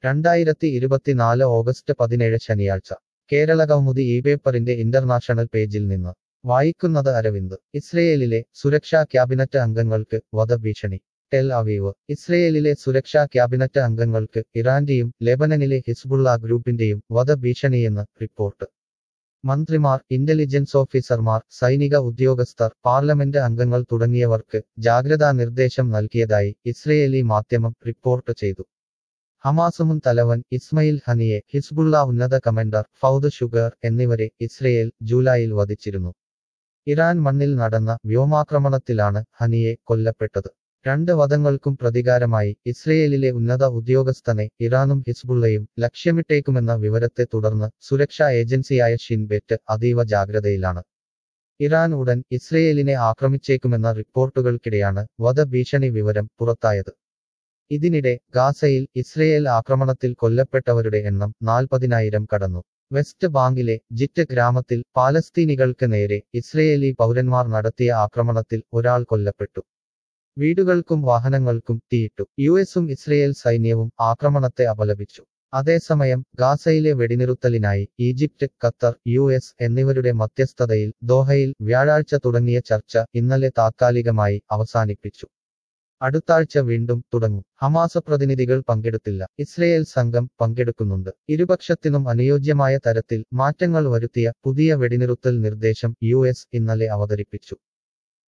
രണ്ടായിരത്തി ഇരുപത്തിനാല് ഓഗസ്റ്റ് പതിനേഴ് ശനിയാഴ്ച കേരള കൗമുദി ഈ പേപ്പറിന്റെ ഇന്റർനാഷണൽ പേജിൽ നിന്ന് വായിക്കുന്നത് അരവിന്ദ് ഇസ്രയേലിലെ സുരക്ഷാ ക്യാബിനറ്റ് അംഗങ്ങൾക്ക് വധഭീഷണി ടെൽ അവീവ് ഇസ്രയേലിലെ സുരക്ഷാ ക്യാബിനറ്റ് അംഗങ്ങൾക്ക് ഇറാന്റെയും ലെബനനിലെ ഹിസ്ബുള്ള ഗ്രൂപ്പിന്റെയും വധഭീഷണിയെന്ന് റിപ്പോർട്ട് മന്ത്രിമാർ ഇന്റലിജൻസ് ഓഫീസർമാർ സൈനിക ഉദ്യോഗസ്ഥർ പാർലമെന്റ് അംഗങ്ങൾ തുടങ്ങിയവർക്ക് ജാഗ്രതാ നിർദ്ദേശം നൽകിയതായി ഇസ്രയേലി മാധ്യമം റിപ്പോർട്ട് ചെയ്തു ഹമാസ് മുൻ തലവൻ ഇസ്മയിൽ ഹനിയെ ഹിസ്ബുള്ള ഉന്നത കമാൻഡർ ഫൗദ് ഷുഗർ എന്നിവരെ ഇസ്രയേൽ ജൂലൈയിൽ വധിച്ചിരുന്നു ഇറാൻ മണ്ണിൽ നടന്ന വ്യോമാക്രമണത്തിലാണ് ഹനിയെ കൊല്ലപ്പെട്ടത് രണ്ട് വധങ്ങൾക്കും പ്രതികാരമായി ഇസ്രയേലിലെ ഉന്നത ഉദ്യോഗസ്ഥനെ ഇറാനും ഹിസ്ബുള്ളയും ലക്ഷ്യമിട്ടേക്കുമെന്ന വിവരത്തെ തുടർന്ന് സുരക്ഷാ ഏജൻസിയായ ഷിൻബെറ്റ് അതീവ ജാഗ്രതയിലാണ് ഇറാൻ ഉടൻ ഇസ്രയേലിനെ ആക്രമിച്ചേക്കുമെന്ന റിപ്പോർട്ടുകൾക്കിടെയാണ് വധഭീഷണി വിവരം പുറത്തായത് ഇതിനിടെ ഗാസയിൽ ഇസ്രയേൽ ആക്രമണത്തിൽ കൊല്ലപ്പെട്ടവരുടെ എണ്ണം നാൽപ്പതിനായിരം കടന്നു വെസ്റ്റ് ബാങ്കിലെ ജിറ്റ് ഗ്രാമത്തിൽ പാലസ്തീനികൾക്ക് നേരെ ഇസ്രയേലി പൗരന്മാർ നടത്തിയ ആക്രമണത്തിൽ ഒരാൾ കൊല്ലപ്പെട്ടു വീടുകൾക്കും വാഹനങ്ങൾക്കും തീയിട്ടു യു എസും ഇസ്രയേൽ സൈന്യവും ആക്രമണത്തെ അപലപിച്ചു അതേസമയം ഗാസയിലെ വെടിനിറുത്തലിനായി ഈജിപ്റ്റ് ഖത്തർ യു എസ് എന്നിവരുടെ മധ്യസ്ഥതയിൽ ദോഹയിൽ വ്യാഴാഴ്ച തുടങ്ങിയ ചർച്ച ഇന്നലെ താത്കാലികമായി അവസാനിപ്പിച്ചു അടുത്താഴ്ച വീണ്ടും തുടങ്ങും ഹമാസ പ്രതിനിധികൾ പങ്കെടുത്തില്ല ഇസ്രയേൽ സംഘം പങ്കെടുക്കുന്നുണ്ട് ഇരുപക്ഷത്തിനും അനുയോജ്യമായ തരത്തിൽ മാറ്റങ്ങൾ വരുത്തിയ പുതിയ വെടിനിറുത്തൽ നിർദ്ദേശം യു ഇന്നലെ അവതരിപ്പിച്ചു